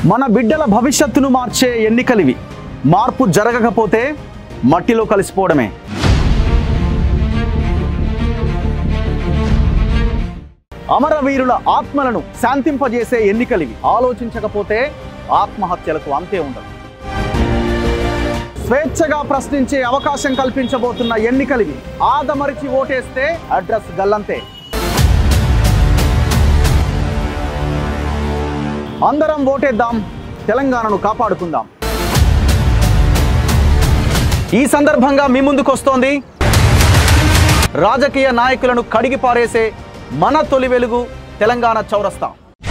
మన బిడ్డల భవిష్యత్తును మార్చే ఎన్నికలివి మార్పు జరగకపోతే మట్టిలో కలిసిపోవడమే అమరవీరుల ఆత్మలను శాంతింపజేసే ఎన్నికలివి ఆలోచించకపోతే ఆత్మహత్యలకు అంతే ఉండదు స్వేచ్ఛగా ప్రశ్నించే అవకాశం కల్పించబోతున్న ఎన్నికలివి ఆదమరిచి ఓటేస్తే అడ్రస్ గల్లంతే అందరం ఓటేద్దాం తెలంగాణను కాపాడుకుందాం ఈ సందర్భంగా మీ ముందుకు వస్తోంది రాజకీయ నాయకులను కడిగి పారేసే మన తొలి వెలుగు తెలంగాణ చౌరస్తా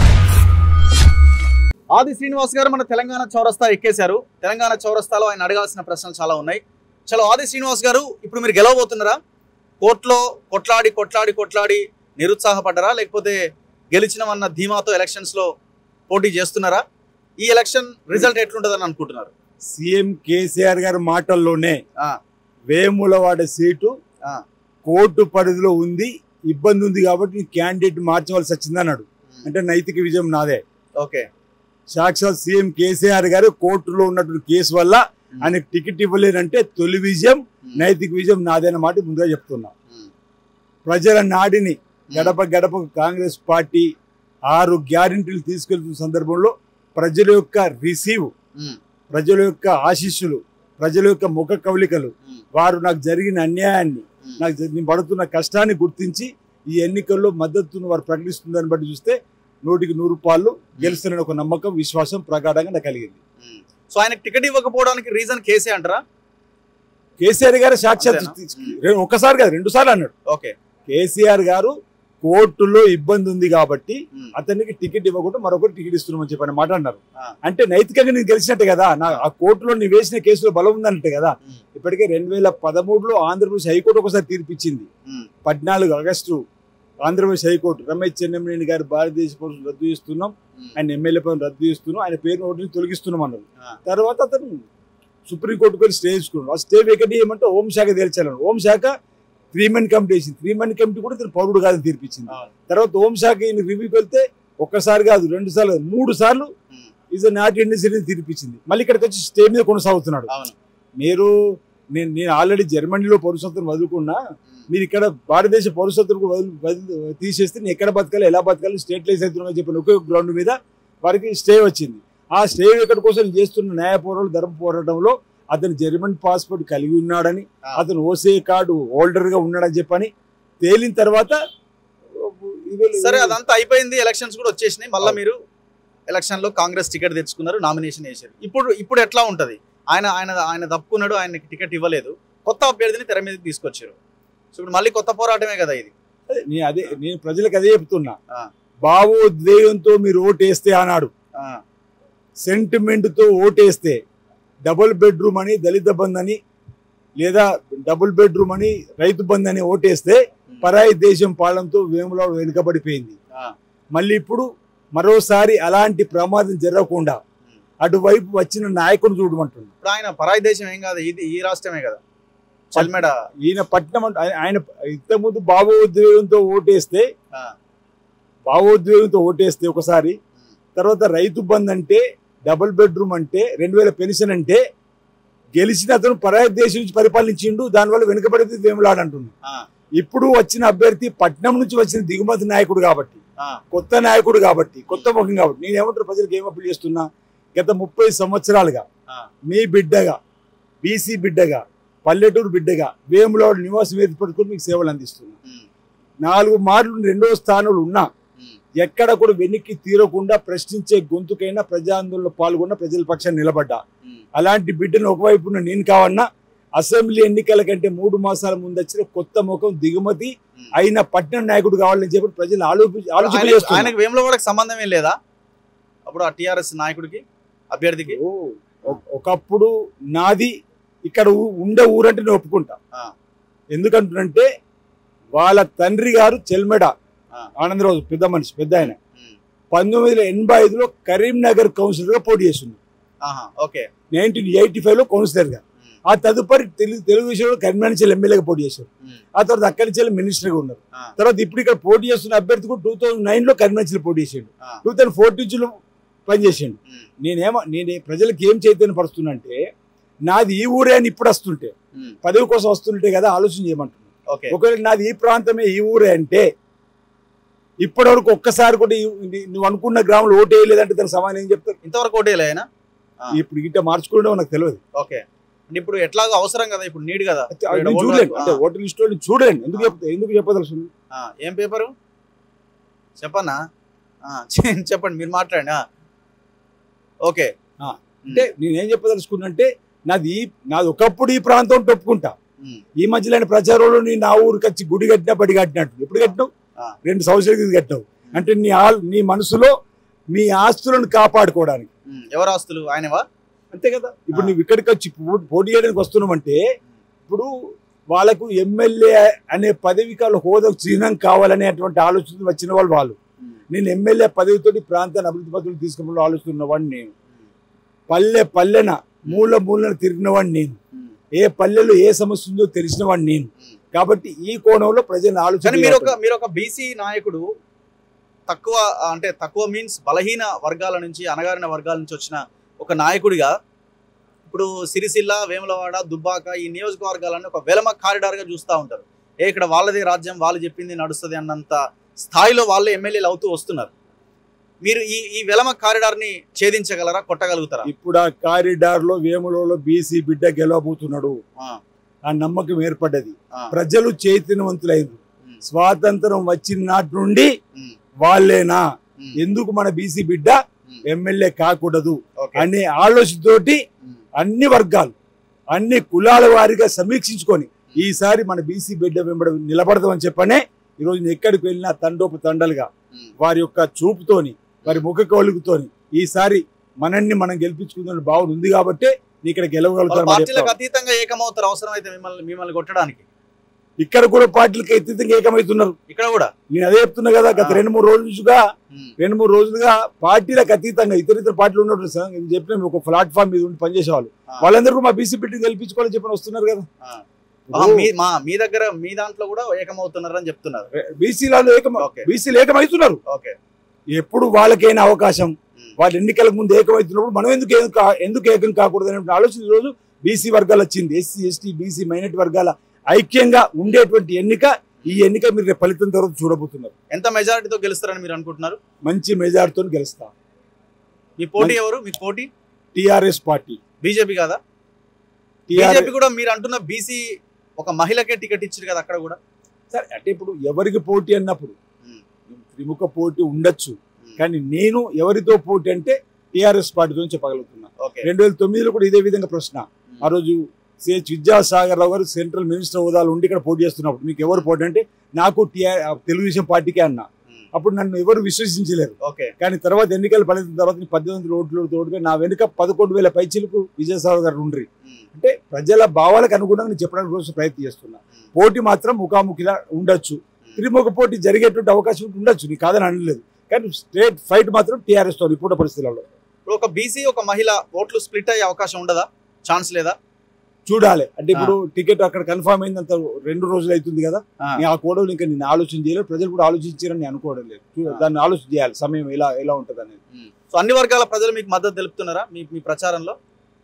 ఆది శ్రీనివాస్ గారు మన తెలంగాణ చౌరస్తా ఎక్కేశారు తెలంగాణ చౌరస్తాలో ఆయన అడగాల్సిన ప్రశ్నలు చాలా ఉన్నాయి చలో ఆది శ్రీనివాస్ గారు ఇప్పుడు మీరు గెలవబోతున్నారా కోర్టులో కొట్లాడి కొట్లాడి కొట్లాడి నిరుత్సాహపడ్డారా లేకపోతే గెలిచినమన్న ధీమాతో ఎలక్షన్స్ లో పోటీ చేస్తున్నారా ఈ ఎలక్షన్ రిజల్ట్ ఎట్లుంటుందని అనుకుంటున్నారు సీఎం కేసీఆర్ గారి మాటల్లోనే ఆ, వేములవాడ సీటు ఆ, కోర్టు పరిధిలో ఉంది ఇబ్బంది ఉంది కాబట్టి క్యాండిడేట్ మార్చవలసి వచ్చింది అన్నాడు అంటే నైతిక విజయం నాదే ఓకే సాక్షాత్ సీఎం కేసీఆర్ గారు కోర్టులో ఉన్నటువంటి కేసు వల్ల ఆయనకు టికెట్ ఇవ్వలేదంటే తొలి విజయం నైతిక విజయం నాదే అన్నమాట ముందుగా చెప్తున్నా ఉమ్, ప్రజల నాడిని గడప గడప కాంగ్రెస్ పార్టీ ఆరు గ్యారెంటీలు తీసుకెళ్తున్న సందర్భంలో ప్రజల యొక్క రిసీవ్ ఉమ్, ప్రజల యొక్క ఆశీస్సులు ప్రజల యొక్క ముఖ కవలికలు ఉమ్, వారు నాకు జరిగిన అన్యాయాన్ని ఉమ్. నాకు జ- నేను పడుతున్న కష్టాన్ని గుర్తించి ఈ ఎన్నికల్లో మద్దతును వారు ప్రకటిస్తుందని బట్టి చూస్తే నూటికి నూరు పాళ్ళు గెలుస్తున్న ఒక నమ్మకం విశ్వాసం ప్రగాఢంగా నాకు కలిగింది ఉమ్. సో ఆయనకు టికెట్ ఇవ్వకపోవడానికి రీజన్ కేసీ అంటారా కేసీఆర్ గారు సాక్షాత్ అంతేనా? తీ- రె- ఒక్కసారి కాదు రెండు సార్లు అన్నాడు ఓకే కేసీఆర్ గారు కోర్టులో ఇబ్బంది ఉంది కాబట్టి ఉమ్, అతనికి టికెట్ ఇవ్వకుండా మరొకటి టికెట్ ఇస్తున్నామని చెప్పని మాట అన్నారు ఆ. అంటే నైతికంగా నేను గెలిచినట్టే కదా నా ఆ కోర్టులో నీ వేసిన కేసులో బలం ఉందంటే కదా ఉమ్, ఇప్పటికే రెండు వేల పదమూడులో ఆంధ్రప్రదేశ్ హైకోర్టు ఒకసారి తీర్పిచ్చింది ఉమ్, పద్నాలుగు ఆగస్టు ఆంధ్రప్రదేశ్ హైకోర్టు రమేష్ చెన్నమనేని గారి భారతదేశ పౌరులు రద్దు చేస్తున్నాం ఉమ్, ఆయన ఎమ్మెల్యే పదవి రద్దు చేస్తున్నాం ఆయన పేరు నోటిని తొలగిస్తున్నాం అన్నారు ఆ. తర్వాత అతను సుప్రీంకోర్టుకు వెళ్ళి స్టే చేసుకున్నాడు ఆ స్టే వేకటి ఏమంటే హోంశాఖ తేల్చాలను హోంశాఖ త్రీ మెన్ కమిటీ వేసింది త్రీ మెన్ కమిటీ కూడా ఇతను పౌరుడు కాదని తీర్పిచ్చింది అవును. తర్వాత హోంశాఖ ఈయన రివ్యూకి వెళ్తే ఒక్కసారి కాదు రెండు సార్లు కాదు, మూడు సార్లు ఉమ్, ఈజ్ నాట్ ఇండియన్ తీర్పిచ్చింది మళ్ళీ ఇక్కడికి వచ్చి స్టే మీద కొనసాగుతున్నాడు అవును మీరు నేను నేను ఆల్రెడీ జర్మనీలో పౌరసత్వం వదులుకున్నా ఉమ్, మీరు ఇక్కడ భారతదేశ పౌరసత్వం వదిలి- వదిలి- తీసేస్తే నేను ఎక్కడ బతకాలి ఎలా బతకాలి స్టేట్ లైస్ అవుతున్నా చెప్పిన ఒకే గ్రౌండ్ మీద వారికి స్టే వచ్చింది ఆ స్టే ఎక్కడ కోసం చేస్తున్న న్యాయ పోరాటం ధర్మ పోరాటంలో అతను జర్మన్ పాస్పోర్ట్ కలిగి ఉన్నాడని ఆ. అతను ఓసే కార్డు హోల్డర్ గా ఉన్నాడని చెప్పని తేలిన తర్వాత ఇది- సరే అదంతా అయిపోయింది ఎలక్షన్స్ కూడా వచ్చేసినాయి మళ్ళీ అవును. మీరు ఎలక్షన్ లో కాంగ్రెస్ టికెట్ తెచ్చుకున్నారు నామినేషన్ వేసారు ఇప్పుడు ఇప్పుడు ఎట్లా ఉంటది ఆయన ఆయన ఆయన తప్పుకున్నాడు ఆయనకి టికెట్ ఇవ్వలేదు కొత్త అభ్యర్థిని తెర మీదకి తీసుకొచ్చారు సో ఇప్పుడు మళ్ళీ కొత్త పోరాటమే కదా ఇది అదే, నేను అదే నేను ప్రజలకు అదే చెప్తున్నా ఆ. భావోద్వేగంతో మీరు ఓటేస్తే అన్నాడు ఆ, సెంటిమెంట్ తో ఓటేస్తే డబుల్ బెడ్రూమ్ అని దళిత బంద్ అని లేదా డబుల్ బెడ్రూమ్ అని రైతు బంద్ అని ఓటేస్తే ఉమ్, పరాయి దేశం పాలనతో వేములో వెనుకబడిపోయింది ఆ, మళ్ళీ ఇప్పుడు మరోసారి అలాంటి ప్రమాదం జరగకుండా ఉమ్. అటువైపు వచ్చిన నాయకుడు చూడమంటున్నాడు ఇప్పుడు ఆయన పరాయి దేశం ఏం కాదు ఇది ఈ రాష్ట్రమే కదా చల్మెడ ఈయన పట్నం అంట- ఆయన- ఆయన ఇంతకుముందు భావోద్వేగంతో ఓటేస్తే ఆ, భావోద్వేగంతో ఓటేస్తే ఒకసారి ఉమ్, తర్వాత రైతు బంద్ అంటే డబుల్ బెడ్రూమ్ అంటే రెండు వేల పెన్షన్ అంటే గెలిచిన అతను పరాయి దేశం నుంచి పరిపాలించిండు దానివల్ల వెనుకబడితే వేములాడు అంటున్నాడు ఆ, ఇప్పుడు వచ్చిన అభ్యర్థి పట్నం నుంచి వచ్చిన దిగుమతి నాయకుడు కాబట్టి ఆ, కొత్త నాయకుడు కాబట్టి కొత్త ముఖం కాబట్టి నేను ఏమంటారు ప్రజలకు ఏం అప్పీల్ చేస్తున్నా గత ముప్పై సంవత్సరాలుగా ఆ. మీ బిడ్డగా బీసీ బిడ్డగా పల్లెటూరు బిడ్డగా వేములవాడు నివాసం ఏర్పడుకుని మీకు సేవలు అందిస్తున్నా ఉమ్, నాలుగు మార్లు రెండో స్థానంలో ఉన్నా ఉమ్, ఎక్కడ కూడా వెనక్కి తీరకుండా ప్రశ్నించే గొంతుకైనా ప్రజాందోళనలో పాల్గొన్న ప్రజల పక్షాన్ని నిలబడ్డా ఉమ్, అలాంటి బిడ్డను ఒకవైపు ఉన్న నేను కావన్నా అసెంబ్లీ ఎన్నికల కంటే మూడు మాసాల ముందు వచ్చిన కొత్త ముఖం దిగుమతి ఉమ్. అయిన పట్నం నాయకుడు కావాలని చెప్పి ప్రజలు ఆలోచి ఆలోచన ఆయన- చేస్తున్నారు. ఆయనకు వేములవాడకి సంబంధం ఏం లేదా అప్పుడు ఆ టిఆర్ఎస్ నాయకుడికి అభ్యర్థికి ఓ, ఒక- ఒకప్పుడు నాది ఇక్కడ ఊ- ఉండే ఊరంటే నేను ఒప్పుకుంటా ఆ. ఎందుకంటున్నంటే వాళ్ళ తండ్రి గారు చెల్మెడ ఆ. ఆనందరావు పెద్ద మనిషి పెద్ద ఆయన ఉమ్, పంతొమ్మిది వందల ఎనభై ఐదులో కరీంనగర్ కౌన్సిలర్ గా పోటీ చేసింది ఆహా, ఓకే నైన్టీన్ ఎయిటీ ఫైవ్ లో కౌన్సిలర్ గా ఉమ్, ఆ తదుపరి తెలుగు తెలుగుదేశంలో కరీంనగర్ ఎమ్మెల్యేగా పోటీ చేశారు ఉమ్, ఆ తర్వాత అక్కడి నుంచి మినిస్టర్ గా ఉన్నారు ఆ. తర్వాత ఇప్పుడు ఇక్కడ పోటీ చేస్తున్న అభ్యర్థి కూడా టూ థౌసండ్ నైన్ లో కరీంనగర్ పోటీ చేశాడు ఆ, టూ థౌసండ్ ఫోర్టీన్ లో పనిచేసిండు ఉమ్, నేనేమో నేను ప్రజలకు ఏం చైతన్యపరుస్తున్నంటే నాది ఈ ఊరే అని ఇప్పుడు వస్తుంటే ఉమ్, పదవి కోసం వస్తుంటే కదా ఆలోచన చేయమంటున్నాను ఓకే ఒకవేళ నాది ఈ ప్రాంతమే ఈ ఊరే అంటే ఇప్పటివరకు ఒక్కసారి కూడా ఈ- నీ- నువ్వు అనుకున్న గ్రామంలో ఓటు వేయలేదంటే దానికి సమానం ఏం చెప్తారు ఇంతవరకు ఓటేలే ఆయన ఆ. ఇప్పుడు గిట్ట మార్చుకోవడం నాకు తెలియదు ఓకే అంటే ఇప్పుడు ఎట్లాగో అవసరం కదా ఇప్పుడు నీడ్ కదా అయితే అది ఇక్కడ నేను ఓటు చూడలేను వరకు- అంటే ఆ, ఓటర్ లిస్ట్ చూడలేను ఎందుకు ఆ. చెప్తా ఎందుకు చెప్పదలుసు ఆ, ఏం పేపరు చెప్పన్నా ఆ, చె- చెప్పండి మీరు మాట్లాడండి ఆ. ఓకే ఆ, అంటే నేనేం చెప్పదలుచుకున్నంటే నాది ఈ- నాది ఒకప్పుడు ఈ ప్రాంతం ఉంటే ఒప్పుకుంటా ఉమ్, ఈ మధ్యలో ప్రచారంలో నీ నా ఊరికి వచ్చి గుడి కట్టినా బడి కట్టినట్టు ఎప్పుడు కట్టినావు ఆ. రెండు సంవత్సరాల క్రితం కట్టినావు అంటే నీ ఆల్ నీ మనసులో మీ ఆస్తులను కాపాడుకోవడానికి ఉమ్, ఎవరు ఆస్తులు ఆయనవా అంతే కదా ఇప్పుడు ఆ. నువ్వు ఇక్కడికి వచ్చి పో- పోటీ చేయడానికి వస్తున్నామంటే ఇప్పుడు వాళ్ళకు ఎమ్మెల్యే అనే పదవి కాల హోదా చిహ్నం కావాలనేటువంటి ఆలోచన వచ్చిన వాళ్ళు వాళ్ళు ఉమ్, నేను ఎమ్మెల్యే పదవితోటి ప్రాంతాన్ని అభివృద్ధి పదవులు తీసుకున్న ఆలోచిస్తున్న వాడిని నేను ఉమ్, పల్లె పల్లెన మూల మూలన తిరిగిన వాడిని నేను ఉమ్, ఏ పల్లెలో ఏ సమస్య ఉందో తెలిసిన వాడిని నేను ఉమ్. కాబట్టి ఈ కోణంలో ప్రజలను ఆలోచన కానీ మీరు ఒక చేయాలి. మీరు ఒక బీసీ నాయకుడు తక్కువ అంటే తక్కువ మీన్స్ బలహీన వర్గాల నుంచి అనగారిన వర్గాల నుంచి వచ్చిన ఒక నాయకుడిగా ఇప్పుడు సిరిసిల్ల వేములవాడ దుబ్బాక ఈ నియోజకవర్గాలను ఒక వెలమ కారిడార్ గా చూస్తూ ఉంటారు ఏ ఇక్కడ వాళ్ళదే రాజ్యం వాళ్ళు చెప్పింది నడుస్తుంది అన్నంత స్థాయిలో వాళ్ళే ఎమ్మెల్యేలు అవుతూ వస్తున్నారు మీరు ఈ ఈ వెలమ కారిడార్ ని ఛేదించగలరా కొట్టగలుగుతారా ఇప్పుడు ఆ కారిడార్ లో వేములలో బీసీ బిడ్డ గెలవబోతున్నాడు ఆ, ఆ నమ్మకం ఏర్పడ్డది ఆ, ప్రజలు చైతన్యవంతులైన ఉమ్, స్వాతంత్రం వచ్చిన నాటి నుండి ఉమ్, వాళ్ళేనా ఉమ్, ఎందుకు మన బీసీ బిడ్డ ఉమ్, ఎమ్మెల్యే కాకూడదు ఓకే, అనే ఆలోచనతోటి ఉమ్, అన్ని వర్గాలు అన్ని కులాల వారిగా సమీక్షించుకొని ఈసారి మన బీసీ బిడ్డ వెంబడ నిలబడదామని చెప్పనే ఈరోజు నేను ఎక్కడికి వెళ్ళినా తండోపు తండలుగా ఉమ్. వారి యొక్క చూపుతోని వారి ముఖ కౌలుగుతోని ఈసారి మనల్ని మనం గెలిపించుకుందని భావన ఉంది కాబట్టి నీ ఇక్కడ వాళ్ళ గెలవగలుగుతారు పార్టీలకు అతీతంగా ఏకమవుతారు అవసరం అయితే మిమ్మల్ని మిమ్మల్ని కొట్టడానికి ఇక్కడ కూడా పార్టీలకు అతీతంగా ఏకమవుతున్నారు ఇక్కడ కూడా నేను అదే చెప్తున్నా కదా గత ఆ. రెండు మూడు రోజులుగా ఉమ్, రెండు మూడు రోజులుగా పార్టీలకు అతీతంగా ఇతర ఇతర పార్టీలు ఉన్నట్టు సార్ నేను చెప్పిన ఒక ప్లాట్ఫామ్ మీద ఉండి పనిచేసేవాళ్ళు ఆ. వాళ్ళందరూ కూడా మా బీసీ పెట్టి గెలిపించుకోవాలని చెప్పని వస్తున్నారు కదా ఆ. ఆ, మీ మా మీ దగ్గర మీ దాంట్లో కూడా ఏకమవుతున్నారు అని చెప్తున్నారు బీసీలలో ఏకమ ఓకే బీసీలు ఏకమవుతున్నారు ఓకే ఎప్పుడు వాళ్ళకైనా అవకాశం ఉమ్, వాళ్ళ ఎన్నికలకు ముందు ఏకమవుతున్నప్పుడు మనం ఎందుకు ఏం కా- ఎందుకు ఏకం కాకూడదు అనే ఆలోచన ఈ రోజు బీసీ వర్గాలు వచ్చింది ఎస్సీ ఎస్టీ బీసీ మైనార్టీ వర్గాల ఐక్యంగా ఉండేటువంటి ఎన్నిక ఈ ఎన్నిక మీరు రేపు ఫలితం తర్వాత చూడబోతున్నారు ఎంత మెజారిటీతో గెలుస్తారని మీరు అనుకుంటున్నారు మంచి మెజార్టీతో గెలుస్తాం మీ పోటీ ఎవరు మీ పోటీ టిఆర్ఎస్ పార్టీ బీజేపీ కాదా టిఆర్ఎస్ బీజేపీ కూడా మీరు అంటున్న బీసీ ఒక మహిళకే టికెట్ ఇచ్చారు కదా అక్కడ కూడా సరే అంటే ఇప్పుడు ఎవరికి పోటీ అన్నప్పుడు ఉమ్, త్రిముఖ పోటీ ఉండొచ్చు ఉమ్, కానీ నేను ఎవరితో పోటీ అంటే టిఆర్ఎస్ పార్టీతో చెప్పగలుగుతున్నా ఓకే రెండు వేల తొమ్మిదిలో కూడా ఇదే విధంగా ప్రశ్న ఉమ్, ఆ రోజు సిహెచ్ విద్యాసాగర్ రావు గారు సెంట్రల్ మినిస్టర్ హోదాలో ఉండి ఇక్కడ పోటీ చేస్తున్నప్పుడు మీకు ఎవరు పోటీ అంటే నాకు టిఆర్ తెలుగుదేశం పార్టీకే అన్నా ఉమ్, అప్పుడు నన్ను ఎవరు విశ్వసించలేరు ఓకే కానీ తర్వాత ఎన్నికల ఫలితం తర్వాత నేను పద్దెనిమిది ఓట్లు తోడుగా నా వెనుక పదకొండు వేల పైచీలకు విజయసాగర్ గారు ఉండ్రి ఉమ్, అంటే ప్రజల భావాలకు అనుగుణంగా నేను చెప్పడానికి కోసం ప్రయత్నం చేస్తున్నా ఉమ్, పోటీ మాత్రం ముఖాముఖిగా ఉండొచ్చు ఉమ్. త్రిముఖ పోటీ జరిగేటువంటి అవకాశం ఉండొచ్చు నీ కాదని అనలేదు కానీ స్ట్రేట్ ఫైట్ మాత్రం టీఆర్ఎస్ తో ఇప్పుడు పరిస్థితులలో ఇప్పుడు ఒక బీసీ ఒక మహిళ ఓట్లు స్ప్లిట్ అయ్యే అవకాశం ఉండదా ఛాన్స్ లేదా చూడాలి అంటే ఇప్పుడు టికెట్ అక్కడ కన్ఫర్మ్ అయిందంత రెండు రోజులు అవుతుంది కదా ఆ, నేను ఆ కోడలు ఇంకా నేను ఆలోచన చేయలేదు ప్రజలు కూడా ఆలోచించారని నేను అనుకోవడం లేదు చూ- ఆ. దాన్ని ఆలోచన చేయాలి సమయం ఎలా ఎలా ఉంటుంది అనేది ఉమ్. సో అన్ని వర్గాల ప్రజలు మీకు మద్దతు తెలుపుతున్నారా మీ మీ ప్రచారంలో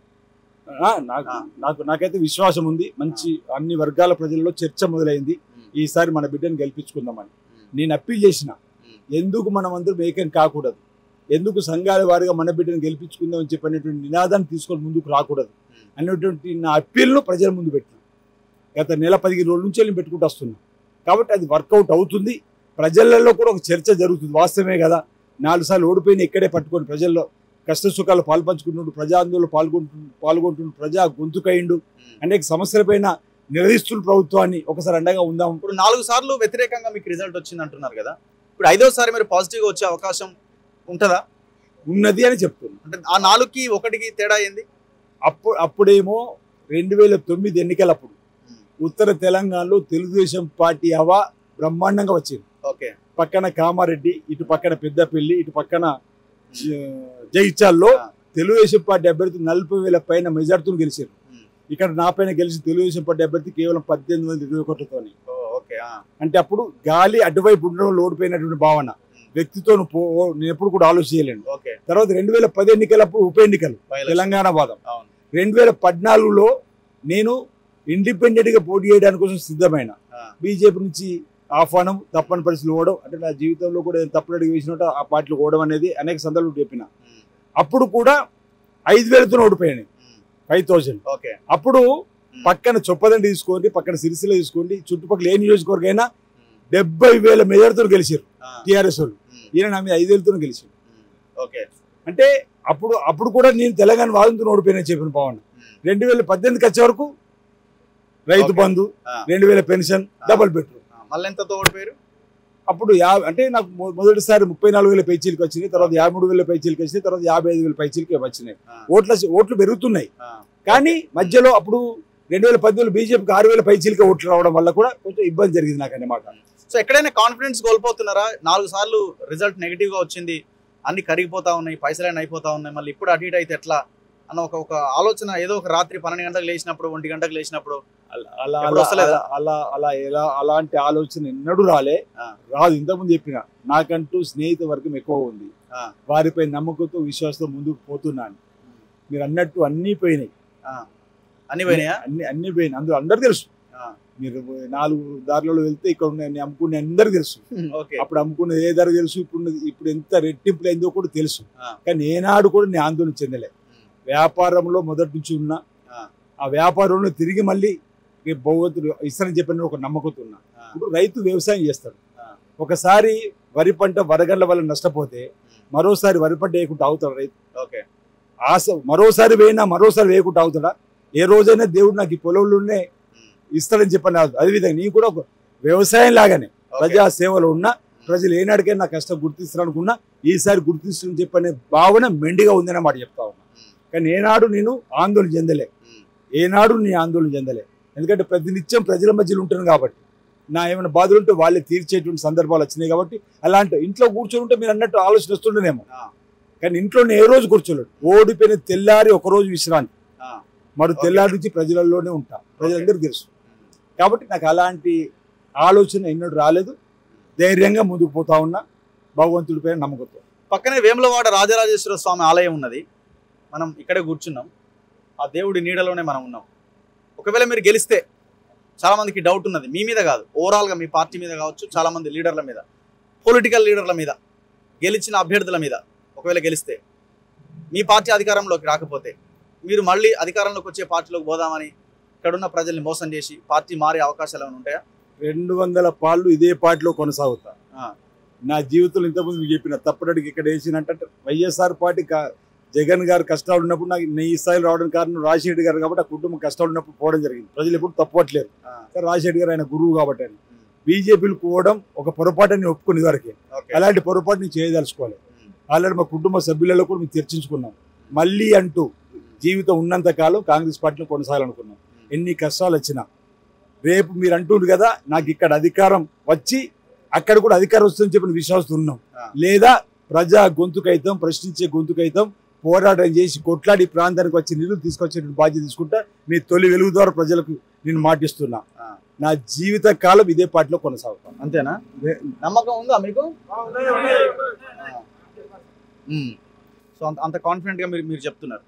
ఆ, నాకు ఆ. నాకు నాకైతే విశ్వాసం ఉంది మంచి అన్ని వర్గాల ప్రజల్లో చర్చ మొదలైంది ఉమ్, ఈసారి మన బిడ్డను గెలిపించుకుందామని ఉమ్, నేను అప్పీల్ చేసిన ఉమ్, ఎందుకు మనం అందరం ఏకం కాకూడదు ఎందుకు సంఘాల వారిగా మన బిడ్డను గెలిపించుకుందాం అని చెప్పినటువంటి నినాదాన్ని తీసుకొని ముందుకు రాకూడదు ఉమ్. అనేటువంటి నా అప్పీల్ను ప్రజల ముందు పెట్టిన గత నెల పదిహేను రోజుల నుంచి నేను పెట్టుకుంటూ వస్తున్నా కాబట్టి అది వర్కౌట్ అవుతుంది ప్రజలలో కూడా ఒక చర్చ జరుగుతుంది వాస్తవమే కదా నాలుగు సార్లు ఓడిపోయిన ఇక్కడే పట్టుకొని ప్రజల్లో కష్ట సుఖాలు పాల్పంచుకుంటుండు ప్రజా ఆందోళన పాల్గొంటు పాల్గొంటుండు ప్రజా గొంతుకయిండు ఉమ్. అనేక సమస్యలపైన నిలదీస్తున్న ప్రభుత్వాన్ని ఒకసారి అండగా ఉందాం ఇప్పుడు నాలుగు సార్లు వ్యతిరేకంగా మీకు రిజల్ట్ వచ్చింది అంటున్నారు కదా ఇప్పుడు ఐదోసారి మీరు పాజిటివ్ గా వచ్చే అవకాశం ఉంటుందా ఉన్నది అని చెప్తున్నా అంటే ఆ నాలుగుకి ఒకటికి తేడా ఏంది అప్పుడు అప్పుడేమో రెండు వేల తొమ్మిది ఎన్నికలప్పుడు ఉమ్, ఉత్తర తెలంగాణలో తెలుగుదేశం పార్టీ హవా బ్రహ్మాండంగా వచ్చింది ఓకే పక్కన కామారెడ్డి ఇటు పక్కన పెద్దపల్లి ఇటు పక్కన జ- జగిత్యాల్లో ఆ. తెలుగుదేశం పార్టీ అభ్యర్థి నలభై వేల పైన మెజార్టీతో గెలిచారు ఉమ్, ఇక్కడ నా పైన గెలిచి తెలుగుదేశం పార్టీ అభ్యర్థి కేవలం పద్దెనిమిది వందల ఇరవై ఒకటితోని ఓ, ఓకే ఆ, అంటే అప్పుడు గాలి అటువైపు ఉండడం ఓడిపోయినటువంటి భావన వ్యక్తితో నువ్వు పో నేను ఎప్పుడు కూడా ఆలోచన చేయలేను ఓకే తర్వాత రెండు వేల పది ఎన్నికలప్పుడు ఉప ఎన్నికలు బయలు. తెలంగాణ వాదం అవును రెండు వేల పద్నాలుగులో నేను ఇండిపెండెంట్ గా పోటీ చేయడానికి కోసం సిద్ధమైన ఆ, బీజేపీ నుంచి ఆహ్వానం తప్పని పరిస్థితులు ఓవడం అంటే నా జీవితంలో కూడా నేను తప్పుడు అడిగి వేసినట్టు ఆ పార్టీలో ఓవడం అనేది అనేక సందర్భాలు చెప్పిన ఉమ్, అప్పుడు కూడా ఐదు వేలతో ఓడిపోయాను ఉమ్, ఫైవ్ థౌజండ్ ఓకే అప్పుడు ఉమ్, పక్కన చొప్పదండి తీసుకోండి పక్కన సిరిసిల్ల తీసుకోండి చుట్టుపక్కల ఏ నియోజకవర్గం అయినా ఉమ్, డెబ్బై వేల మెజార్టీతో గెలిచారు ఆ, టీఆర్ఎస్ వాళ్ళు ఉమ్, ఈయన నా మీద ఐదు వేలతో గెలిచారు ఉమ్, ఓకే అంటే అప్పుడు అప్పుడు కూడా నేను తెలంగాణ వాదంతో ఓడిపోయినా చెప్పిన పవన్ ఉమ్, రెండు వేల పద్దెనిమిదికి వచ్చే వరకు రైతు Okay. బంధు ఆ, రెండు వేల పెన్షన్ ఆ. డబుల్ బెడ్రూమ్ ఆ, మళ్ళీ ఎంతతో ఓడిపోయారు అప్పుడు యా అంటే నాకు మొ- మొదటిసారి ముప్పై నాలుగు వేల పైచీలకి వచ్చినాయి తర్వాత యాభై మూడు వేల పైచీలకి వచ్చినాయి తర్వాత యాభై ఐదు వేల పైచీలకి వచ్చినాయి ఆ, ఓట్ల ఓట్లు పెరుగుతున్నాయి ఆ, కానీ మధ్యలో అప్పుడు రెండు వేల పద్దెనిమిది బీజేపీకి ఆరు వేల పైచీలకి ఓట్లు రావడం వల్ల కూడా కొంచెం ఇబ్బంది జరిగింది నాకు అన్నమాట సో ఎక్కడైనా కాన్ఫిడెన్స్ కోల్పోతున్నారా నాలుగు సార్లు రిజల్ట్ నెగిటివ్ గా వచ్చింది అన్ని కరిగిపోతా ఉన్నాయి పైసలైన అయిపోతా ఉన్నాయి మళ్ళీ ఇప్పుడు అటు ఇటు అయితే ఎట్లా అన్న ఒక ఒక ఆలోచన ఏదో ఒక రాత్రి పన్నెండు గంటలకు లేచినప్పుడు ఒంటి గంటలకు లేచినప్పుడు అలా- అలా ఎప్పుడు అలా వస్తలేదా? అలా- అలా అలా ఎలా అలాంటి ఆలోచన ఎన్నడూ రాలే ఆ. రాదు ఇంతకుముందు చెప్పిన నాకంటూ స్నేహిత వర్గం ఎక్కువ ఉంది ఆ. వారిపై నమ్మకంతో విశ్వాసంతో ముందుకు పోతున్నాను మీరు అన్నట్టు అన్నీ పోయినాయి ఆ, అన్ని పోయినాయా అన్ని అన్ని పోయినాయి అందులో అందరు తెలుసు ఆ, మీరు నాలుగు దారులలో వెళ్తే ఇక్కడ ఉన్న నేను అమ్ముకునే అందరు తెలుసు ఓకే అప్పుడు అమ్ముకున్నది ఏ ధర తెలుసు ఇప్పుడు ఉన్నది- ఇప్పుడు ఎంత రెట్టింపులు అయిందో కూడా తెలుసు ఆ. కానీ ఏనాడు కూడా నేను ఆందోళన చెందలే ఉమ్, వ్యాపారంలో మొదటి నుంచి ఉన్నా ఆ. ఆ వ్యాపారంలో తిరిగి మళ్ళీ రేపు భగవంతుడు ఇస్తానని చెప్పిన ఒక నమ్మకంతో ఉన్నా ఆ, ఇప్పుడు రైతు వ్యవసాయం చేస్తాడు ఆ. ఒకసారి వరి పంట వరగండ్ల వల్ల నష్టపోతే ఉమ్, మరోసారి వరి పంట వేయకుండా అవుతాడు రైతు ఓకే ఆశ మరోసారి వేయినా మరోసారి వేయకుండా అవుతాడా ఏ రోజైనా దేవుడు నాకు ఈ పొలంలోనే ఉమ్, ఇస్తాడని చెప్పని అదేవిధంగా నీ కూడా ఒక వ్యవసాయం లాగానే ఓకే. ప్రజా సేవలో ఉన్నా ప్రజలు ఏనాడికైనా నా కష్టం గుర్తిస్తారు అనుకున్నా ఈసారి గుర్తిస్తుందని చెప్పనే భావన మెండిగా ఉందనే మాట చెప్తా ఉన్నా ఉమ్, కానీ ఏనాడు నేను ఆందోళన చెందలే ఉమ్, ఏనాడు నీ ఆందోళన చెందలే ఎందుకంటే ప్రతినిత్యం ప్రజల మధ్యలో ఉంటాను కాబట్టి నా ఏమైనా బాధలు ఉంటే వాళ్ళే తీర్చేటువంటి సందర్భాలు వచ్చినాయి కాబట్టి అలాంటి ఇంట్లో కూర్చొని ఉంటే మీరు అన్నట్టు ఆలోచన వస్తుండేనేమో ఆ, కానీ ఇంట్లో నేను ఏ రోజు కూర్చోలేడు ఓడిపోయిన తెల్లారి ఒక రోజు విశ్రాంతి ఆ, మరి Okay. తెల్లారి నుంచి ప్రజలలోనే ఉంటా ప్రజలందరికీ తెలుసు ఉమ్, కాబట్టి నాకు అలాంటి ఆలోచన ఎన్నడూ రాలేదు ధైర్యంగా ముందుకు పోతా ఉన్నా భగవంతుడిపైన నమ్మకంతో పక్కనే వేములవాడ రాజరాజేశ్వర స్వామి ఆలయం ఉన్నది మనం ఇక్కడే కూర్చున్నాం ఆ దేవుడి నీడలోనే మనం ఉన్నాం ఒకవేళ మీరు గెలిస్తే చాలా మందికి డౌట్ ఉన్నది మీ మీద కాదు ఓవరాల్ గా మీ పార్టీ మీద కావచ్చు చాలా మంది లీడర్ల మీద పొలిటికల్ లీడర్ల మీద గెలిచిన అభ్యర్థుల మీద ఒకవేళ గెలిస్తే మీ పార్టీ అధికారంలోకి రాకపోతే మీరు మళ్ళీ అధికారంలోకి వచ్చే పార్టీలోకి పోదామని ఇక్కడున్న ప్రజల్ని మోసం చేసి పార్టీ మారే అవకాశాలు ఏమైనా ఉంటాయా రెండు వందల పాళ్ళు ఇదే పార్టీలో కొనసాగుతా ఆ. నా జీవితంలో ఇంతకుముందు మీకు చెప్పిన తప్పటికి ఇక్కడ వేసినట్టు వైఎస్ఆర్ పార్టీ కా- జగన్ గారు కష్టాలు ఉన్నప్పుడు నాకు నీ స్థాయిలో రావడం కారణం రాజశేఖర్ గారు కాబట్టి ఆ కుటుంబం కష్టాలు ఉన్నప్పుడు పోవడం జరిగింది ప్రజలు ఎప్పుడు తప్పట్లేరు ఆ, కానీ రాజశేఖర్ గారు ఆయన గురువు కాబట్టి ఆయన ఉమ్, బీజేపీలు పోవడం ఒక పొరపాటుని ఒప్పుకునే వరకే ఓకే అలాంటి పొరపాటు నేను చేయదలుచుకోవాలి ఉమ్, ఆల్రెడీ మా కుటుంబ సభ్యులలో కూడా మేము చర్చించుకున్నాం మళ్ళీ అంటూ జీవితం ఉన్నంత కాలం కాంగ్రెస్ పార్టీలో కొనసాగాలనుకున్నాం ఎన్ని కష్టాలు వచ్చినా రేపు మీరు అంటుండ్రు కదా నాకు ఇక్కడ అధికారం వచ్చి అక్కడ కూడా అధికారం వస్తుందని చెప్పిన విశ్వాసం ఉన్నాం ఆ. లేదా ప్రజా గొంతుకైతాం ప్రశ్నించే గొంతుకైతాం పోరాటం చేసి కొట్లాడి ఈ ప్రాంతానికి వచ్చి నిధులు తీసుకొచ్చే బాధ్యత తీసుకుంటా మీ తొలి వెలుగు ద్వారా ప్రజలకు నేను మాటిస్తున్నా ఆ. నా జీవిత కాలం ఇదే పార్టీలో కొనసాగుతాం అంతేనా నమ్మకం ఉందా మీకు సో అంత అంత కాన్ఫిడెంట్ గా మీరు మీరు చెప్తున్నారు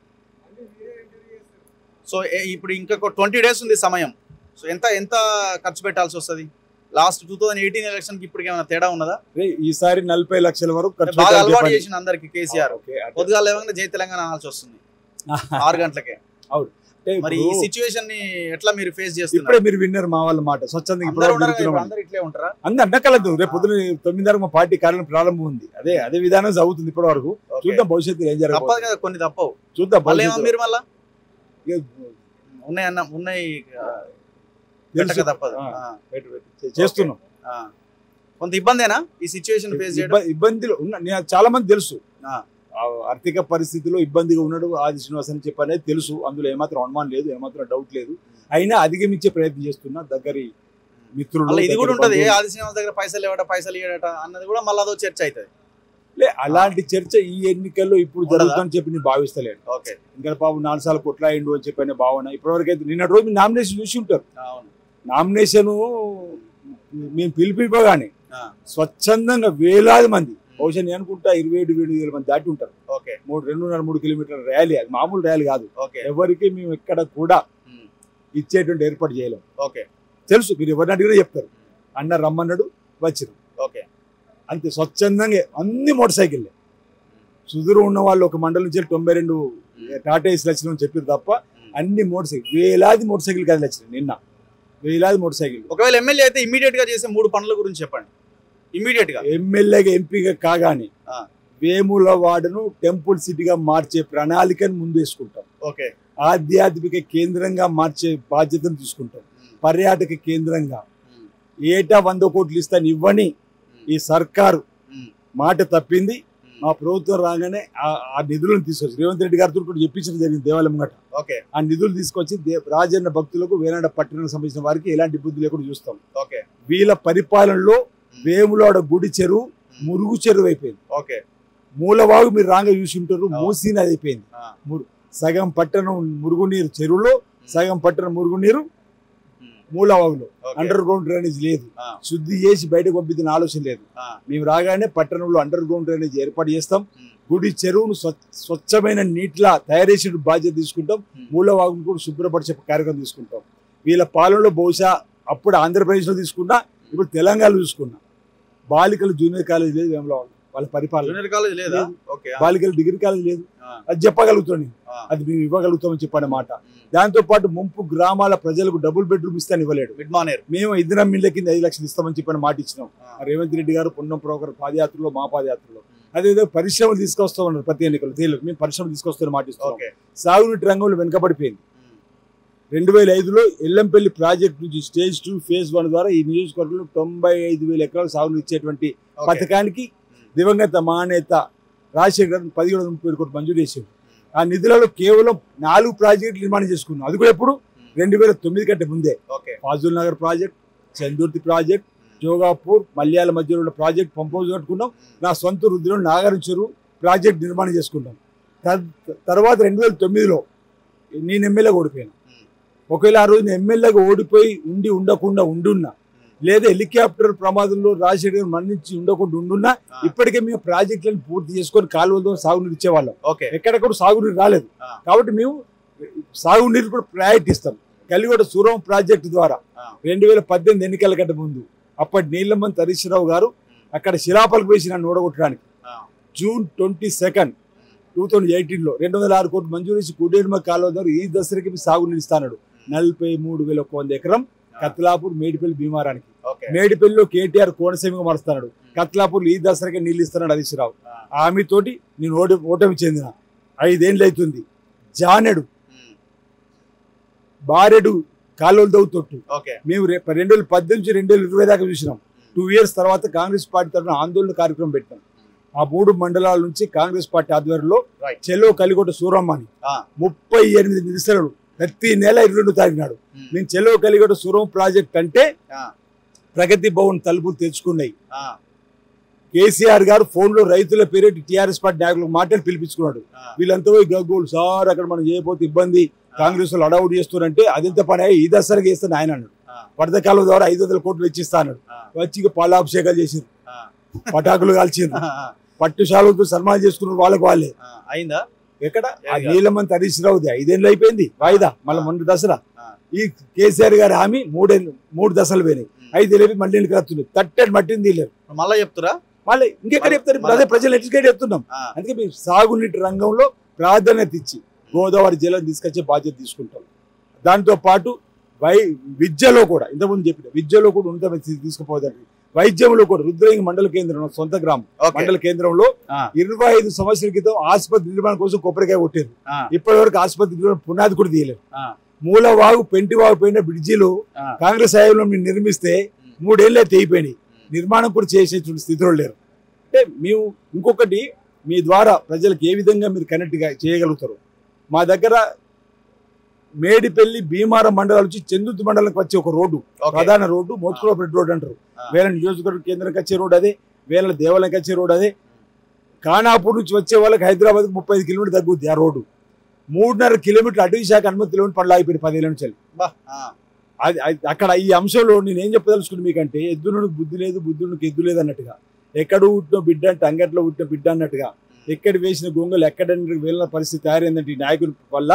సో ఏ- ఇప్పుడు ఇంకా ట్వంటీ డేస్ ఉంది సమయం సో ఎంత ఎంత ఖర్చు పెట్టాల్సి వస్తుంది last two thousand eighteen election కి ఇప్పటికి ఏమైనా తేడా ఉన్నదా రే, ఈసారి నలభై లక్షల వరకు ఖర్చు బాగా పెట్టాలని అలవాటు చెప్పండి. చేసిన అందరికి కేసీఆర్ ఓకే, అంటే- పొద్దుగా లేవగానే జై తెలంగాణ అనాల్సి వస్తుంది ఆరు గంటలకే అంటే మరి ఈ ఇప్పుడు సిచ్యువేషన్ ని ఎట్లా మీరు ఫేస్ ఇప్పుడే చేస్తున్నారు మీరు విన్నారు మా వాళ్ళ మాట స్వచ్ఛందంగా ఇప్పుడు అందరూ ఉన్నారు కదా, తిరుగుతున్నాం ఇప్పుడు అందరూ ఇట్లే ఉంటారా అందరు అడ్డకలదు రేపు పొద్దున తొమ్మిదిన్నరకు మా పార్టీ కార్యాలయం ప్రారంభం ఉంది అదే అదే విధానం సాగుతుంది ఇప్పటి వరకు Okay. చూద్దాం భవిష్యత్తులో ఏం తప్పదు జరగదు కదా కొన్ని తప్పవు చూద్దాం మళ్ళీ ఏమో భవిష్యత్తులో. మీరు మళ్ళా ఇక ఉన్నాయి అన్న ఉన్నాయి ఆ, తెలుసు. పెట్టక తప్పదు ఆ, ఆ, పెట్టు, పెట్టు. చేస్తున్నాం ఆ. కొంత ఇబ్బందేనా ఈ సిచ్యువేషన్ ఫేస్ చేయడం ఇబ్బ- ఇబ్బందులు ఉన్న నేను చాలా మంది తెలుసు ఆ. ఆ ఆర్థిక పరిస్థితిలో ఇబ్బందిగా ఉన్నాడు ఆది శ్రీనివాస్ అని చెప్పి అనేది తెలుసు అందులో ఏమాత్రం అనుమానం లేదు ఏమాత్రం డౌట్ లేదు అయినా అధిగమించే ప్రయత్నం చేస్తున్నా దగ్గరి మిత్రులు మళ్ళీ ఇది కూడా దగ్గర ఉంటది బంధువులు. ఆది శ్రీనివాస్ దగ్గర పైసలు ఇవ్వట పైసలు ఇవ్వడట అన్నది కూడా మళ్ళీ అదో చర్చ అవుతుంది లే, అలాంటి చర్చ ఈ ఎన్నికల్లో ఇప్పుడు ఉండదా? జరుగుతుందని చెప్పి నేను భావిస్తలేను ఓకే ఇంకా పాపం నాలుగు సార్లు కొట్లాయిండు అని చెప్పి అనే భావన ఇప్పటివరకు అయితే నిన్న రోజు నామినేషన్ చూసి ఉంటారు అవును నామినేషన్ మేము పిలిపివ్వగానే ఆ, స్వచ్ఛందంగా వేలాది మంది బహుశా నేను అనుకుంటా ఇరవై ఏడు వేలు వేల మంది దాటి ఉంటారు ఓకే మూడు రెండున్నర మూడు కిలోమీటర్ల ర్యాలీ అది మామూలు ర్యాలీ కాదు ఓకే ఎవరికి మేము ఎక్కడ కూడా ఉమ్, ఇచ్చేటువంటి ఏర్పాటు చేయలేం ఓకే తెలుసు మీరు ఎవరిని అడిగినా చెప్తారు అన్న రమ్మన్నాడు వచ్చిరు ఓకే అంతే స్వచ్ఛందంగా అన్ని మోటార్ సైకిల్ సుదూరం ఉన్న వాళ్ళు ఒక మండలం నుంచి తొంభై రెండు టాటా ఏసీలు వచ్చినామని చెప్పారు తప్ప ఉమ్. అన్ని మోటార్ సైకిల్ వేలాది మోటార్ సైకిల్ కదిలి వచ్చినాయి నిన్న వేలాది మోటార్ సైకిల్ ఒకవేళ ఎమ్మెల్యే అయితే ఇమీడియట్ గా చేసే మూడు పనుల గురించి చెప్పండి ఇమీడియట్ గా ఎమ్మెల్యేగా ఎంపీగా కాగానే ఆ. వేముల వార్డును టెంపుల్ సిటీగా మార్చే ప్రణాళికను ముందు వేసుకుంటాం ఓకే ఆధ్యాత్మిక కేంద్రంగా మార్చే బాధ్యతను తీసుకుంటాం ఉమ్, పర్యాటక కేంద్రంగా ఉమ్, ఏటా వంద కోట్లు ఇస్తాను ఇవ్వని ఉమ్, ఈ సర్కారు ఉమ్, మాట తప్పింది ఉమ్. మా ప్రభుత్వం రాగానే ఆ- ఆ నిధులను తీసుకొచ్చి రేవంత్ రెడ్డి గారితో కూడా చెప్పించడం జరిగింది దేవాలయం గట ఓకే ఆ నిధులు తీసుకొచ్చి దే- రాజన్న భక్తులకు వేనాడ పట్టణానికి సంబంధించిన వారికి ఎలాంటి ఇబ్బంది లేకుండా చూస్తాం ఓకే వీళ్ళ పరిపాలనలో వేములాడ గుడి చెరువు మురుగు చెరువు అయిపోయింది ఓకే మూలవాగు మీరు రాంగా చూసి ఉంటారు ఆ. మూసీనది అయిపోయింది ఆ, సగం పట్టణం మురుగునీరు చెరువులో సగం పట్టణం మురుగునీరు ఉమ్, మూలవాగులో ఓకే. అండర్ గ్రౌండ్ డ్రైనేజ్ లేదు ఆ, శుద్ధి చేసి బయటకు పంపించిన ఆలోచన లేదు ఆ, మేము రాగానే పట్టణంలో అండర్ గ్రౌండ్ డ్రైనేజ్ ఏర్పాటు చేస్తాం ఉమ్, గుడి చెరువును స్వ- స్వచ్ఛమైన నీటిలా తయారు చేసే బాధ్యత తీసుకుంటాం ఉమ్, మూలవాగును కూడా శుభ్రపరిచే కార్యక్రమం తీసుకుంటాం వీళ్ళ పాలనలో బహుశా అప్పుడు ఆంధ్రప్రదేశ్లో తీసుకున్నా ఇప్పుడు తెలంగాణలో చూసుకున్నా బాలికలు జూనియర్ కాలేజ్ లేదు వేములవాడ వాళ్ళ పరిపాలన జూనియర్ కాలేజ్ లేదా లేదు. ఓకే ఆ, బాలికలు డిగ్రీ కాలేజ్ లేదు ఆ, అది చెప్పగలుగుతాను నేను. ఆ, అది మేము ఇవ్వగలుగుతామని చెప్పన్నమాట ఉమ్, దాంతో పాటు ముంపు గ్రామాల ప్రజలకు డబుల్ బెడ్రూమ్ ఇస్తాను ఇవ్వలేడు మిడ్ మానేర్ మేము ఇద్దరం మిల్ల కింద ఐదు లక్షలు ఇస్తామని చెప్పని మాట ఇచ్చినాం ఆ, రేవంత్ రెడ్డి గారు పొన్నం ప్రోగర్ పాదయాత్రలో మా పాదయాత్రలో ఉమ్, అదేవిధంగా పరిశ్రమలు తీసుకొస్తామన్నారు ప్రతి ఎన్నికలు తేలిక మేము పరిశ్రమలు తీసుకొస్తామని మాట ఇస్తున్నాం ఓకే సాగునీటి రంగంలో వెనుకబడిపోయింది ఉమ్, రెండు వేల ఐదులో ఎల్లంపల్లి ప్రాజెక్ట్ నుంచి స్టేజ్ టూ ఫేజ్ వన్ ద్వారా ఈ నియోజకవర్గంలో తొంభై ఐదు వేల ఎకరాలు సాగునీరు ఇచ్చేటువంటి ఓకే. పథకానికి ఉమ్, దివంగత మహానేత రాజశేఖర్ గారు పదిహేడు వందల ముప్పై కోట్లు మంజూరు చేశారు ఆ నిధులలో కేవలం నాలుగు ప్రాజెక్టులు నిర్మాణం చేసుకున్నాం అది కూడా ఎప్పుడు ఉమ్, రెండు వేల తొమ్మిది కంటే ముందే okay Fazul Nagar project Chandurthi project ఉమ్, జోగాపూర్ మల్యాల మధ్యలో ఉన్న ప్రాజెక్ట్ పంప్ హౌస్ కట్టుకున్నాం ఉమ్, నా సొంత వృద్ధిలో నాగారం చెరువు ప్రాజెక్ట్ నిర్మాణం చేసుకుంటాం తర్- తర్వాత రెండు వేల తొమ్మిదిలో నేను ఎమ్మెల్యేగా ఓడిపోయాను ఉమ్, ఒకవేళ ఆ రోజు నేను ఎమ్మెల్యేగా ఓడిపోయి ఉండి ఉండకుండా ఉండున్నా ఉమ్, లేదా హెలికాప్టర్ ప్రమాదంలో రాజశేఖర్ గారు మరణించి ఉండకుండా ఉండున్నా ఆ, ఇప్పటికే మేము ప్రాజెక్టులను పూర్తి చేసుకొని కాలువలతో సాగునీరు ఇచ్చేవాళ్ళం ఓకే ఎక్కడెక్కడ సాగునీరు రాలేదు ఆ. కాబట్టి మేము సాగునీరు కూడా ప్రయారిటీ ఇస్తాం కలిగొడ సూరం ప్రాజెక్టు ద్వారా ఆ. రెండు వేల పద్దెనిమిది ఎన్నికల కంటే ముందు అప్పటి నీలమంత్ హరీష్ రావు గారు అక్కడ శిలాపలకు వేసి నన్ను ఓడగొట్టడానికి ఆ, June twenty second two thousand eighteen లో రెండు వందల ఆరు కోట్లు మంజూరు చేసి కుడేరుమ కాలువ ద్వారా ఈ దసరాకి మీ సాగునీరు ఇస్తాడు నలభై మూడు వేల ఒక వంద ఎకరం కత్లాపూర్ మేడిపల్లి భీమారానికి ఓకే మేడిపల్లిలో కేటీఆర్ కోనసీమగా మారుస్తున్నాడు కత్లాపూర్ ఈ దసరాకి నీళ్ళు ఇస్తున్నాడు హరీష్ రావు ఆ, ఆమె తోటి నేను ఓడి ఓటమి చెందిన ఐదేళ్ళు అవుతుంది జానెడు ఉమ్, బారెడు కాలువలు దవ్వుతొట్టు ఓకే మేము రే- రెండు వేల పద్దెనిమిది నుంచి రెండు వేల ఇరవై దాకా చూసినాం టూ ఇయర్స్ తర్వాత కాంగ్రెస్ పార్టీ తరఫున ఆందోళన కార్యక్రమం పెట్టాం ఆ మూడు మండలాల నుంచి కాంగ్రెస్ పార్టీ ఆధ్వర్యంలో Right. చెలో కలిగొట్ట సూరమ్మని ఆ, ముప్పై ఎనిమిది నిరసనలు ప్రతి నెల ఇరవై రెండు తారీఖునాడు ఉమ్, మేము చెలో కలిగొట్ట సూరం ప్రాజెక్ట్ అంటే ఆ, ప్రగతి భవన్ తలుపులు తెచ్చుకున్నాయి ఆ, కేసీఆర్ గారు ఫోన్ లో రైతుల పేరెట్ టీఆర్ఎస్ పార్టీ నాయకులకు మాటలు పిలిపించుకున్నాడు ఆ, వీళ్ళంతా పోయి గగ్గోలు సార్ అక్కడ మనం చేయకపోతే ఇబ్బంది కాంగ్రెస్ వాళ్ళు అడౌట్ చేస్తున్నారంటే అదెంత పని అయ్యి ఈ దసరాకి వేస్తాను ఆయన అన్నాడు ఆ, పడతకాలం ద్వారా ఐదు వందల కోట్లు వెచ్చిస్తా అన్నాడు ఆ, వచ్చి ఇక పాలాభిషేకాలు చేసిండ్రు ఆ, పటాకులు కాల్చిండ్రు ఆ, పట్టు శాలతో సన్మానం చేసుకున్నారు వాళ్ళకి వాళ్ళే ఆ, అయిందా ఎక్కడ ఆ ఏది కాదు. నీలమంత్ హరీష్ రావుది ఐదేళ్ళు అయిపోయింది వాయిదా మళ్ళీ మొన్న దసరా ఆ. ఈ కేసీఆర్ గారి హామీ మూడేళ్ళు మూడు దశలు పోయినాయి ఉమ్. ఐదేళ్ళు అయిపోయి మళ్ళీ ఎన్నికలు వస్తున్నాయి తట్టని మట్టిని తీయలేరు మళ్ళా చెప్తురా మళ్ళీ ఇంకెక్కడ చెప్తారు ఇప్పుడు అదే ప్రజలు ఎడ్యుకేట్ చెప్తున్నాం ఆ, అందుకే మేము సాగునీటి రంగంలో ప్రాధాన్యత ఇచ్చి గోదావరి జలం తీసుకొచ్చే బాధ్యత తీసుకుంటాం దాంతో పాటు వై విద్యలో కూడా ఇంతకుముందు చెప్పిన విద్యలో కూడా ఉన్నత తీసుకుపోదండి వైద్యంలో కూడా రుద్రంగి మండల కేంద్రం నా సొంత గ్రామం ఓకే మండల కేంద్రంలో ఆ. ఇరవై ఐదు సంవత్సరాల క్రితం ఆసుపత్రి నిర్మాణం కోసం కొబ్బరికాయ కొట్టారు ఆ, ఇప్పటి వరకు ఆసుపత్రి నిర్మాణం పునాది కూడా తీయలేదు ఆ, మూలవాగు పెంటివాగు పోయిన బ్రిడ్జిలు ఆ, కాంగ్రెస్ హయాంలో మీరు నిర్మిస్తే ఉమ్, మూడేళ్లే తెగిపోయినాయి ఉమ్, నిర్మాణం కూడా చేసేటువంటి స్థితిలో లేరు అంటే మేము ఇంకొకటి మీ ద్వారా ప్రజలకు ఏ విధంగా మీరు కనెక్ట్ చేయగలుగుతారు మా దగ్గర మేడిపల్లి భీమారం మండలాల నుంచి చందుర్తి మండలానికి వచ్చే ఒక రోడ్డు ఓకే ప్రధాన రోడ్డు మోత్కులపేట రోడ్ అంటారు ఆ. వేల నియోజకవర్గ కేంద్రానికి వచ్చే రోడ్ అదే వేల దేవాలయానికి వచ్చే రోడ్ అదే ఖానాపూర్ నుంచి వచ్చే వాళ్ళకి హైదరాబాద్ ముప్పై ఐదు కిలోమీటర్ తగ్గుద్ది ఆ రోడ్డు మూడున్నర కిలోమీటర్ అటవీ శాఖ అనుమతి లేని పనులు ఆగిపోయింది పదిహేను నుంచి బా, ఆ, అది అది- అక్కడ ఈ అంశంలో నేను ఏం చెప్పదలుచుకున్నాను మీకంటే ఎద్దునుడికి బుద్ధి లేదు బుద్ధునికి ఎద్దు లేదు అన్నట్టుగా ఎక్కడ పుట్టిన బిడ్డ అంటే అంగట్లో పుట్టిన బిడ్డ అన్నట్టుగా ఎక్కడ వేసిన గొంగలు ఎక్కడ వెళ్ళిన పరిస్థితి తయారైందంటే ఈ నాయకుల వల్ల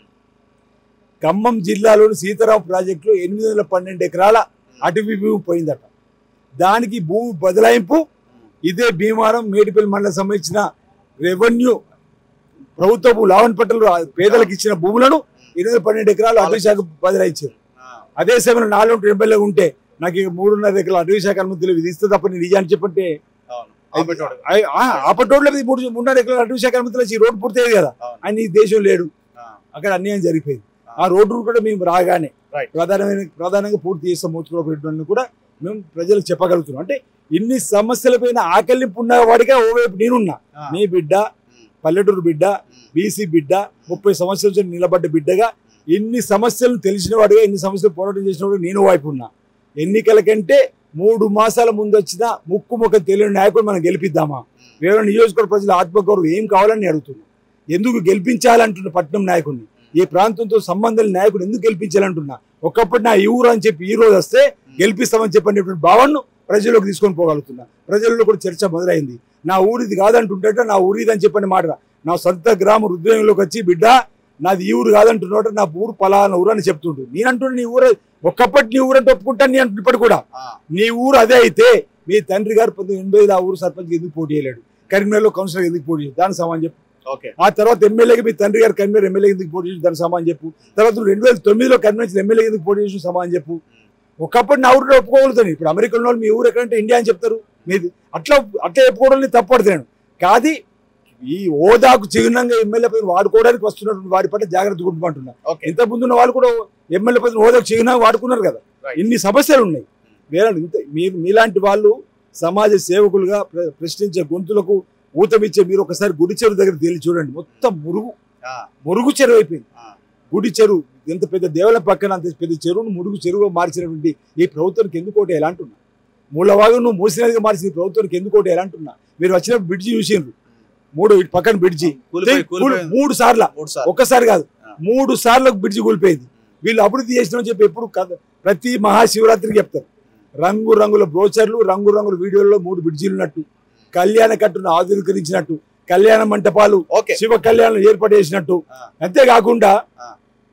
ఖమ్మం జిల్లాలోని సీతారాం ప్రాజెక్టులో ఎనిమిది వందల పన్నెండు ఎకరాల అటవీ భూమి పోయిందట దానికి భూమి బదలాయింపు ఇదే భీమారం మేడిపల్లి మండలం సంబంధించిన రెవెన్యూ ప్రభుత్వపు లావన్ పట్టలు పేదలకు ఇచ్చిన భూములను ఎనిమిది వందల పన్నెండు ఎకరాలు అటవీ శాఖ బదలాయించారు అదే సమయంలో నాలుగు ఎమ్మెల్యే ఉంటే నాకు ఇక మూడున్నర ఎకరాల అటవీ శాఖ అనుమతులు ఇది ఇస్తే తప్ప నేను నిజాన్ని చెప్పంటే అవును ఆపేటోడు. ఆపటోడ్ల మూడు మూడున్నర ఎకరాల అటవీ శాఖ అనుమతులు వచ్చి ఈ రోడ్డు పూర్తయ్యేది కదా అవును. ఆయన ఈ దేశం లేడు ఆ, అక్కడ అన్యాయం జరిగిపోయింది ఆ రోడ్డు కూడా మేము రాగానే Right. ప్రధానమైన ప్రధానంగా పూర్తి చేస్తాం మూర్తిలో కూడా మేము ప్రజలకు చెప్పగలుగుతున్నాం అంటే ఇన్ని సమస్యలపైన ఆకలింపు ఉన్న వాడిగా ఓవైపు నేనున్నా ఆ, నీ బిడ్డ ఉమ్, పల్లెటూరు బిడ్డ ఉమ్, బీసీ బిడ్డ ముప్పై సంవత్సరాల నుంచి నిలబడ్డ బిడ్డగా ఇన్ని సమస్యలు తెలిసిన వాడిగా ఇన్ని సమస్యలు పోరాటం చేసిన వాడు నేను వైపు ఉన్నా ఎన్నికల కంటే మూడు మాసాల ముందు వచ్చిన ముక్కు ముఖ తెలియని నాయకుడు మనం గెలిపిద్దామా ఉమ్, వేరే నియోజకవర్గ ప్రజల ఆత్మగౌరవం ఏం కావాలని అడుగుతున్నా ఎందుకు గెలిపించాలంటున్న పట్నం నాయకుడిని ఈ ప్రాంతంతో సంబంధం లేని నాయకుడు ఎందుకు గెలిపించాలంటున్నా ఒకప్పుడు నా ఈ ఊరు అని చెప్పి ఈ రోజు వస్తే గెలిపిస్తామని చెప్పనేటువంటి భావనను ప్రజల్లోకి తీసుకొని పోగలుగుతున్నా ప్రజల్లో కూడా చర్చ మొదలైంది నా ఊరిది కాదంటుంటే నా ఊరిది అని చెప్పని మాట నా సొంత గ్రామ హృదయంలోకి వచ్చి బిడ్డ నాది ఈ ఊరు కాదంటున్నాడు నా ఊరు పలానా ఊరు అని చెప్తుండు నేను అంటున్నా నీ ఊరు ఒక్కప్పటి నీ ఊరు అంటే ఒప్పుకుంటాను నేను అంటున్నప్పుడు కూడా ఆ, నీ ఊరు అదే అయితే మీ తండ్రి గారు పంతొమ్మిది ఎనభై ఐదు ఆ ఊరు సర్పంచ్ ఎందుకు పోటీ చేయలేడు కరీంనగర్లో కౌన్సిలర్ ఎందుకు పోటీ చేయలేదు దాని సమానం చెప్పు ఓకే ఆ తర్వాత ఎమ్మెల్యేకి మీ తండ్రి గారు కరీంనగర్ ఎమ్మెల్యే ఎందుకు పోటీ చేసి దాని సమానం చెప్పు తర్వాత నువ్వు రెండు వేల తొమ్మిదిలో కరీంనగర్ ఎమ్మెల్యే ఎందుకు పోటీ చేసి సమానం చెప్పు ఒకప్పుడు నా ఊరిలో ఒప్పుకోగలుగుతాను ఇప్పుడు అమెరికాలో వాళ్ళు మీ ఊరు ఎక్కడంటే ఇండియా అని చెప్తారు మీది అట్లా అట్లా చెప్పుకోవడం నేను తప్పడుతున్నాను కాదు ఈ హోదాకు చిహ్నంగా ఎమ్మెల్యే పదవి వాడుకోవడానికి వస్తున్నటువంటి వారి పట్ల జాగ్రత్త గుర్తుపంటున్నా ఓకే ఇంత ముందు ఉన్న వాళ్ళు కూడా ఎమ్మెల్యే పదవి హోదాకు చిహ్నంగా వాడుకున్నారు కదా Right. ఇన్ని సమస్యలు ఉన్నాయి వేరే ఇంత మీరు మీలాంటి వాళ్ళు సమాజ సేవకులుగా ప్ర- ప్రశ్నించే గొంతులకు ఊతమిచ్చే మీరు ఒకసారి గుడి చెరువు దగ్గర తేలి చూడండి మొత్తం మురుగు ఆ, మురుగు చెరువు అయిపోయింది ఆ, గుడి చెరువు ఎంత పెద్ద దేవాల పక్కన అంత పెద్ద చెరువును మురుగు చెరువుగా మార్చినటువంటి ఈ ప్రభుత్వానికి ఎందుకు ఒకటి ఎలా అంటున్నా మూలవాగం నువ్వు మూసినదిగా మార్చిన ఈ ప్రభుత్వానికి ఎందుకు ఒకటి ఎలా అంటున్నా మీరు వచ్చినప్పుడు బ్రిడ్జి చూసిండ్రు మూడు ఇటు పక్కన బ్రిడ్జి కూలిపోయి- కూలిపోయింది. మూడు సార్ల మూడు సార్లు ఒక్కసారి కాదు ఆ. మూడు సార్లకు బ్రిడ్జి కూలిపోయింది వీళ్ళు అభివృద్ధి చేసినామని చెప్పి ఎప్పుడు కథ ప్రతి మహాశివరాత్రికి చెప్తారు రంగు రంగుల బ్రోచర్లు రంగు రంగుల వీడియోల్లో మూడు బ్రిడ్జీలు ఉన్నట్టు కళ్యాణ కట్టును ఆధునీకరించినట్టు కళ్యాణ మంటపాలు ఓకే శివ కళ్యాణం ఏర్పాటు చేసినట్టు ఆ. అంతేకాకుండా ఆ.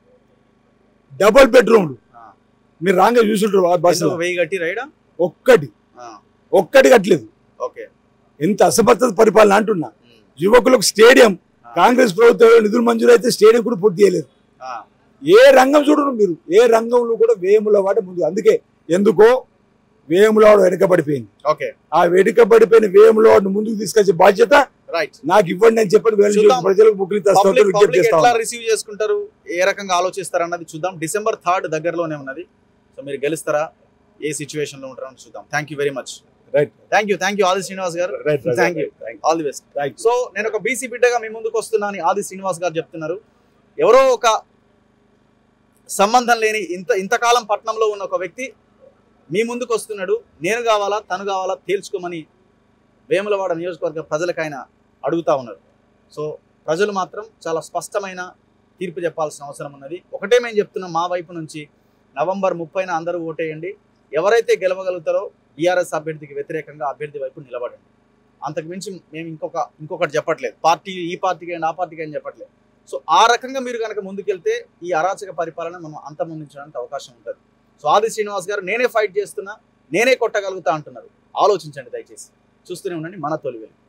డబుల్ బెడ్రూమ్లు ఆ. మీరు రాంగా చూసుంటారు ఆ బస్సులో ఎందుకు వెయ్యి కట్టి రైడా ఒక్కటి ఆ, ఒక్కటి కట్టలేదు ఓకే ఎంత అసమర్థత పరిపాలన అంటున్నా ఉమ్, యువకులకు స్టేడియం ఆ, కాంగ్రెస్ ప్రభుత్వం నిధులు మంజూరు అయితే స్టేడియం కూడా పూర్తి చేయలేదు ఆ, ఏ రంగం చూడరు మీరు ఏ రంగంలో కూడా వేముల వాడ ముందు అందుకే ఎందుకో వేములవాడు వెనుకబడిపోయింది ఓకే ఆ వెనుకబడిపోయిన వేములవాడిని ముందుకు తీసుకొచ్చే బాధ్యత రైట్ నాకు ఇవ్వండి అని చెప్పని వేలు చూద్దాం. ప్రజలకు ముఖ్యులు పబ్లిక్ విజ్ఞప్తి పబ్లిక్ చేస్తా ఎట్లా ఉన్నాను. రిసీవ్ చేసుకుంటారు ఏ రకంగా ఆలోచిస్తారు అన్నది చూద్దాం డిసెంబర్ థర్డ్ దగ్గరలోనే ఉన్నది సో మీరు గెలుస్తారా ఏ సిచ్యువేషన్ లో ఉంటారో చూద్దాం thank you very much right thank you thank you Adi Srinivas garu right right Thank you. Thank all the best thank so నేను ఒక బీసీ బిడ్డగా మీ ముందుకు వస్తున్నాను ఆది శ్రీనివాస్ గారు చెప్తున్నారు ఎవరో ఒక సంబంధం లేని ఇంత ఇంతకాలం పట్నంలో ఉన్న ఒక వ్యక్తి మీ ముందుకు వస్తున్నాడు నేను కావాలా తను కావాలా తేల్చుకోమని వేములవాడ నియోజకవర్గ ప్రజలకు ఆయన అడుగుతా ఉన్నారు సో ప్రజలు మాత్రం చాలా స్పష్టమైన తీర్పు చెప్పాల్సిన అవసరం ఉన్నది ఒకటే మేము చెప్తున్నాం మా వైపు నుంచి నవంబర్ ముప్పైన అందరూ ఓటేయండి ఎవరైతే గెలవగలుగుతారో బీఆర్ఎస్ అభ్యర్థికి వ్యతిరేకంగా అభ్యర్థి వైపు నిలబడండి అంతకు మించి మేము ఇంకొక ఇంకొకటి చెప్పట్లేదు పార్టీ ఈ పార్టీకి అండి ఆ పార్టీకి అని చెప్పట్లేదు సో ఆ రకంగా మీరు కనుక ముందుకెళ్తే ఈ అరాచక పరిపాలన మనం అంతమొందించడానికి అవకాశం ఉంటుంది సో ఆది శ్రీనివాస్ గారు నేనే ఫైట్ చేస్తున్నా నేనే కొట్టగలుగుతా అంటున్నారు ఆలోచించండి దయచేసి చూస్తూనే ఉండండి మన తొలి వెలుగు